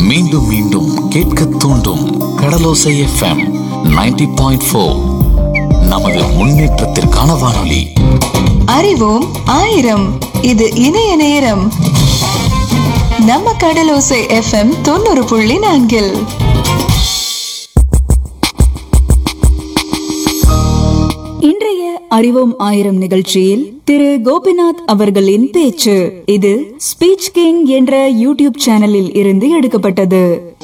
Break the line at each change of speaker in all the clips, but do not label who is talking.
மீண்டும் மீண்டும் கேட்க தூண்டும் கடலோசை எஃப்எம் 90.4 பாயிண்ட் ஃபோர் நமது முன்னேற்றத்திற்கான வானொலி
அறிவோம் ஆயிரம் இது இணைய நேரம் நம்ம கடலோசை எஃப்எம் தொண்ணூறு புள்ளி நான்கில்
இன்றைய அறிவோம் ஆயிரம் நிகழ்ச்சியில் திரு கோபிநாத் அவர்களின் பேச்சு இது ஸ்பீச் கிங் என்ற யூடியூப் சேனலில் இருந்து எடுக்கப்பட்டது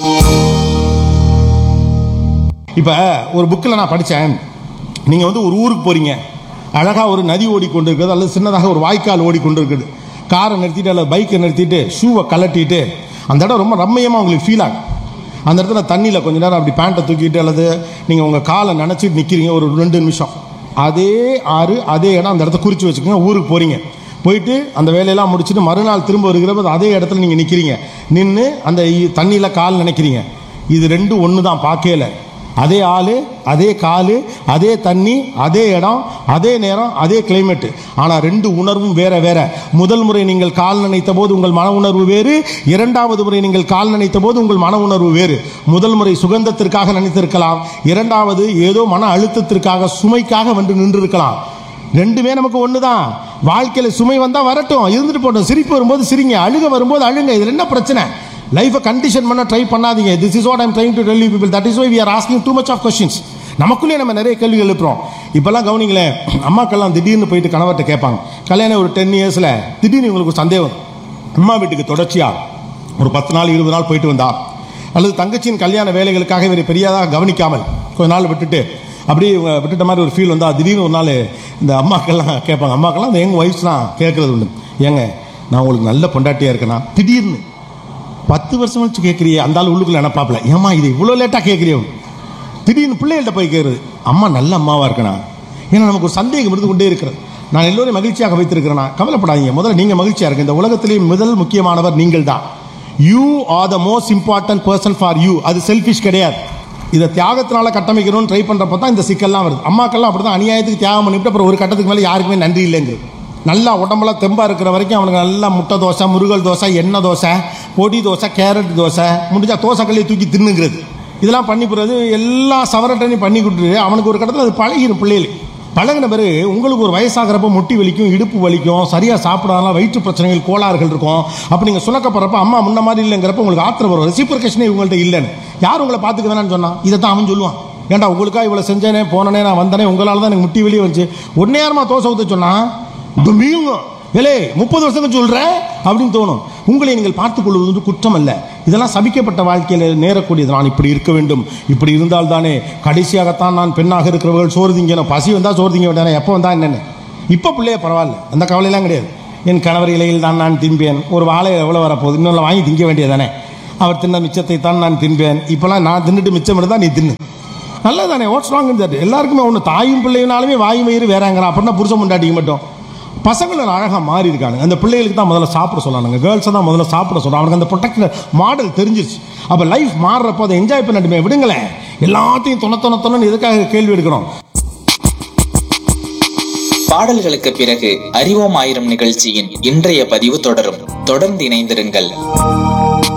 இப்போ ஒரு புக்கில் நான் படித்தேன் நீங்கள் வந்து ஒரு ஊருக்கு போகிறீங்க அழகாக ஒரு நதி ஓடிக்கொண்டு இருக்குது அல்லது சின்னதாக ஒரு வாய்க்கால் ஓடிக்கொண்டு இருக்குது காரை நிறுத்திட்டு அல்லது பைக்கை நிறுத்திட்டு ஷூவை கலட்டிட்டு அந்த இடம் ரொம்ப ரம்மியமாக உங்களுக்கு ஃபீல் ஆகும் அந்த இடத்துல தண்ணியில் கொஞ்ச நேரம் அப்படி பேண்ட்டை தூக்கிட்டு அல்லது நீங்கள் உங்கள் காலை நினச்சிட்டு நிற்கிறீங்க ஒரு ரெண்டு நிமிஷம் அதே ஆறு அதே இடம் அந்த இடத்த குறித்து வச்சுக்கோங்க ஊருக்கு போகிறீங்க போயிட்டு அந்த வேலையெல்லாம் முடிச்சுட்டு மறுநாள் திரும்ப வருகிறப்ப அதே இடத்துல நீங்கள் நிற்கிறீங்க நின்று அந்த தண்ணியில் கால் நினைக்கிறீங்க இது ரெண்டும் ஒன்று தான் பார்க்கல அதே ஆள் அதே காலு அதே தண்ணி அதே இடம் அதே நேரம் அதே கிளைமேட் ஆனால் ரெண்டு உணர்வும் வேற வேற முதல் முறை நீங்கள் கால் நினைத்த போது உங்கள் மன உணர்வு வேறு இரண்டாவது முறை நீங்கள் கால் நினைத்த போது உங்கள் மன உணர்வு வேறு முதல் முறை சுகந்தத்திற்காக நினைத்திருக்கலாம் இரண்டாவது ஏதோ மன அழுத்தத்திற்காக சுமைக்காக வந்து நின்றிருக்கலாம் ரெண்டுமே நமக்கு ஒன்று தான் வாழ்க்கையில் சுமை வந்தால் வரட்டும் இருந்துட்டு போட்டோம் சிரிப்பு வரும்போது சிரிங்க அழுக வரும்போது அழுங்க இதில் என்ன பிரச்சனை லைஃபை கண்டிஷன் பண்ண ட்ரை பண்ணாதீங்க this is what I'm trying to tell you people that is why we are asking too much of questions நமக்குள்ளே நம்ம நிறைய கேள்விகள் எழுப்புறோம் இப்போல்லாம் கவனிங்களேன் அம்மாக்கெல்லாம் திடீர்னு போயிட்டு கணவர்கிட்ட கேட்பாங்க கல்யாணம் ஒரு டென் இயர்ஸில் திடீர்னு இவங்களுக்கு ஒரு சந்தேகம் வரும். அம்மா வீட்டுக்கு தொடர்ச்சியாக ஒரு பத்து நாள் இருபது நாள் போயிட்டு வந்தா அல்லது தங்கச்சியின் கல்யாண வேலைகளுக்காக இவரை பெரியாதாக கவனிக்காமல் கொஞ்ச நாள் விட்டுட்டு அப்படியே இவங்க விட்டுட்ட மாதிரி ஒரு ஃபீல் வந்தா திடீர்னு ஒரு நாள் இந்த அம்மாக்கெல்லாம் கேட்பாங்க அம்மாக்கெல்லாம் அந்த எங்கள் ஒய்ஃப்ஸ்லாம் கேட்குறது உண்டு ஏங்க நான் உங்களுக்கு நல்ல பொண்டாட்டியாக இருக்கேனா திடீர்னு பத்து வருஷம் கழிச்சு கேட்குறியே அந்த ஆள் உள்ளுக்குள்ள நினப்பாப்ல ஏமா இது இவ்வளோ லேட்டாக கேட்குறியோ திடீர்னு பிள்ளைகள்கிட்ட போய் கேட்குறது அம்மா நல்ல அம்மாவாக இருக்கணா ஏன்னா நமக்கு ஒரு சந்தேகம் இருந்து கொண்டே இருக்கிறது நான் எல்லோரையும் மகிழ்ச்சியாக வைத்திருக்கிறேனா கவலைப்படாதீங்க முதல்ல நீங்கள் மகிழ்ச்சியாக இருக்கு இந்த உலகத்திலேயே முதல் முக்கியமானவர் நீங்கள் தான் you are the most important person for you அது செல்ஃபிஷ் கிடையாது இதை தியாகத்தினால கட்டமைக்கணும்னு ட்ரை பண்ணுறப்ப தான் இந்த சிக்கல்லாம் வருது அம்மாக்கெல்லாம் அப்படி தான் அநியாயத்துக்கு தியாகம் பண்ணிவிட்டு அப்புறம் ஒரு கட்டத்துக்கு மேலே யாருக்குமே நன்றி இல்லைங்கிறது நல்லா உடம்பெல்லாம் தெம்பாக இருக்கிற வரைக்கும் அவனுக்கு நல்லா முட்டை தோசை முருகல் தோசை எண்ணெய் தோசை பொடி தோசை கேரட் தோசை முடிஞ்சா தோசைக்கல்லையை தூக்கி தின்னுங்கிறது இதெல்லாம் பண்ணி போகிறது எல்லா சவரட்டனையும் பண்ணி கொடுத்துட்டு அவனுக்கு ஒரு கட்டத்தில் அது பழகிடும் பிள்ளைகளுக்கு பழகின பிறகு உங்களுக்கு ஒரு வயசாகிறப்ப முட்டி வலிக்கும் இடுப்பு வலிக்கும் சரியாக சாப்பிடாதனால வயிற்று பிரச்சனைகள் கோளாறுகள் இருக்கும் அப்போ நீங்கள் சுணக்கப்படுறப்ப அம்மா முன்ன மாதிரி இல்லைங்கிறப்ப உங்களுக்கு ஆத்திரம் வரும் ரெசிப்ரிகேஷனே இவங்கள்ட்ட இல்லைன்னு யார் உங்களை பார்த்துக்க வேணாம்னு சொன்னா இதை தான் அவன் சொல்லுவான் ஏன்டா உங்களுக்கா இவ்வளோ செஞ்சேனே போனனே நான் வந்தனே உங்களால் தான் எனக்கு முட்டி வெளியே வந்துச்சு ஒன்னே நேரமாக தோசை ஊற்ற சொன்னா மீங்க ஏலே முப்பது வருஷம் சொல்ற அப்படின்னு தோணும் உங்களை நீங்கள் பார்த்துக் கொள்வது வந்து குற்றம் அல்ல இதெல்லாம் சபிக்கப்பட்ட வாழ்க்கையில் நேரக்கூடியது நான் இப்படி இருக்க வேண்டும் இப்படி இருந்தால் தானே கடைசியாகத்தான் நான் பெண்ணாக இருக்கிறவர்கள் சோறு திங்கணும் பசி வந்தால் சோறு திங்க வேண்டாம் எப்போ வந்தா என்னென்ன இப்போ பிள்ளைய பரவாயில்ல அந்த கவலையெல்லாம் கிடையாது என் கணவர் இலையில் தான் நான் தின்பேன் ஒரு வாழை எவ்வளோ வரப்போகுது இன்னொன்று வாங்கி திங்க வேண்டியதானே அவர் தின்ன மிச்சத்தை தான் நான் தின்பேன் இப்போலாம் நான் தின்னுட்டு மிச்சம் இருந்தால் நீ தின்னு நல்லதானே வாட்ஸ் ராங் தட் எல்லாருக்குமே ஒன்று தாயும் பிள்ளைனாலுமே வாயும் வயிறு வேறாங்கிறான் அப்படின்னா புருஷன் முண்டாட்டிக்க மட்டும் பசங்களை அழகாக மாறி இருக்காங்க அந்த பிள்ளைகளுக்கு தான் முதல்ல சாப்பிட சொன்னாங்க கேர்ள்ஸை தான் முதல்ல சாப்பிட சொல்கிறாங்க அவனுக்கு அந்த ப்ரொடெக்டர் மாடல் தெரிஞ்சிருச்சு அப்போ லைஃப் மாறுறப்போ அதை என்ஜாய் பண்ணட்டுமே விடுங்களேன் எல்லாத்தையும் தொண தொண தொணன்னு எதுக்காக கேள்வி எடுக்கிறோம்
பாடல்களுக்கு பிறகு அறிவோம் ஆயிரம் நிகழ்ச்சியின் இன்றைய பதிவு தொடரும் தொடர்ந்து இணைந்திருங்கள்